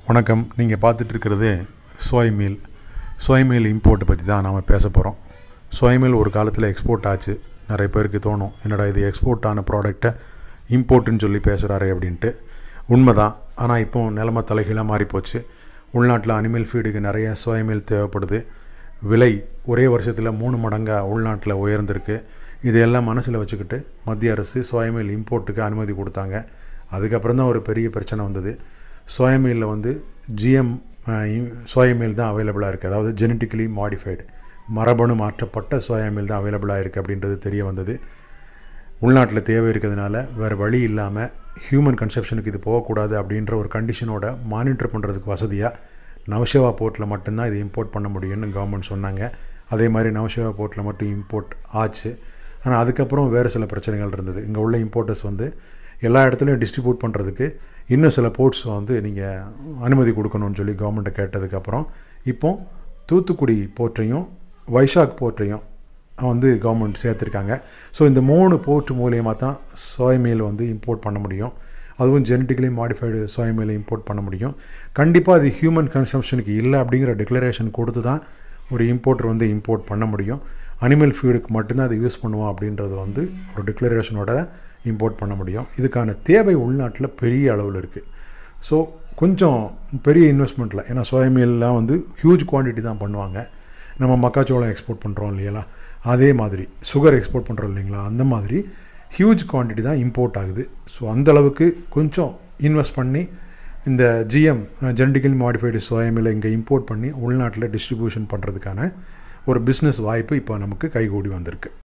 வணக்கம் நீங்கள் பார்த்துட்டு இருக்கிறது சோய் மீல் சோய் மீல் இம்போர்ட்டை பற்றி தான் நாம் பேச போகிறோம் சோய் மீல் ஒரு காலத்தில் எக்ஸ்போர்ட் ஆச்சு நிறைய பேருக்கு தோணும் என்னடா இது எக்ஸ்போர்ட் ஆன ப்ராடக்டை இம்போர்ட்டுன்னு சொல்லி பேசுகிறாரு அப்படின்ட்டு உண்மைதான் ஆனால் இப்போ நிலமை தலைகீழாக மாறிப்போச்சு உள்நாட்டில் அனிமல் ஃபீடுக்கு நிறைய சோய் மீல் தேவைப்படுது விலை ஒரே வருஷத்தில் மூணு மடங்காக உள்நாட்டில் உயர்ந்திருக்கு இதையெல்லாம் மனசில் வச்சுக்கிட்டு மத்திய அரசு சோயா மீல் இம்போர்ட்டுக்கு அனுமதி கொடுத்தாங்க அதுக்கப்புறம் தான் ஒரு பெரிய பிரச்சனை வந்தது சோயா மீலில் வந்து ஜிஎம் சோயா மீல் தான் அவைலபிளாக இருக்குது அதாவது ஜெனட்டிக்கலி மாடிஃபைடு மரபணு மாற்றப்பட்ட சோயா மீல் தான் அவைலபிளாக இருக்குது அப்படின்றது தெரிய வந்தது உள்நாட்டில் தேவை இருக்கிறதுனால வேறு வழி இல்லாமல் ஹியூமன் கன்சப்ஷனுக்கு இது போகக்கூடாது அப்படின்ற ஒரு கண்டிஷனோட மானிட்டர் பண்ணுறதுக்கு வசதியாக நவஷேவா போர்ட்டில் மட்டும்தான் இது இம்போர்ட் பண்ண முடியும்னு கவர்மெண்ட் சொன்னாங்க அதே மாதிரி நவஷேவா போர்ட்டில் மட்டும் இம்போர்ட் ஆச்சு ஆனால் அதுக்கப்புறம் வேறு சில பிரச்சனைகள் இருந்தது இங்கே உள்ள இம்போர்ட்டர்ஸ் வந்து எல்லா இடத்துலையும் டிஸ்ட்ரிபியூட் பண்ணுறதுக்கு இன்னும் சில போர்ட்ஸ் வந்து நீங்கள் அனுமதி கொடுக்கணும்னு சொல்லி கவர்மெண்ட்டை கேட்டதுக்கப்புறம் இப்போ தூத்துக்குடி போர்ட்டையும் வைஷாக் போர்ட்டையும் வந்து கவர்மெண்ட் சேர்த்துருக்காங்க ஸோ இந்த மூணு போர்ட் மூலியமாக தான் சோய் மீல் வந்து இம்போர்ட் பண்ண முடியும் அதுவும் ஜெனட்டிக்கலி மாடிஃபைடு சோய் மீலை இம்போர்ட் பண்ண முடியும் கண்டிப்பாக அது ஹியூமன் கன்சம்ஷனுக்கு இல்லை அப்படிங்கிற டிக்ளரேஷன் கொடுத்து தான் ஒரு இம்போர்ட்டர் வந்து இம்போர்ட் பண்ண முடியும் அனிமல் ஃபீடுக்கு மட்டும்தான் அதை யூஸ் பண்ணுவோம் அப்படின்றது வந்து ஒரு டிக்ளரேஷனோட இம்போர்ட் பண்ண முடியும் இதுக்கான தேவை உள்நாட்டில் பெரிய அளவில் இருக்குது ஸோ கொஞ்சம் பெரிய இன்வெஸ்ட்மெண்ட்டில் ஏன்னா சோயா மீல்லாம் வந்து ஹியூஜ் குவான்டிட்டி தான் பண்ணுவாங்க நம்ம மக்காச்சோளம் எக்ஸ்போர்ட் பண்ணுறோம் இல்லையா அதே மாதிரி சுகர் எக்ஸ்போர்ட் பண்ணுறோம் இல்லைங்களா அந்த மாதிரி ஹியூஜ் குவான்டிட்டி தான் இம்போர்ட் ஆகுது ஸோ அந்தளவுக்கு கொஞ்சம் இன்வெஸ்ட் பண்ணி இந்த ஜிஎம் ஜெனடிக்கலி மாடிஃபைடு சோயா மீலை இங்கே இம்போர்ட் பண்ணி உள்நாட்டில் டிஸ்ட்ரிபியூஷன் பண்ணுறதுக்கான ஒரு பிஸ்னஸ் வாய்ப்பு இப்போ நமக்கு கைகூடி வந்திருக்கு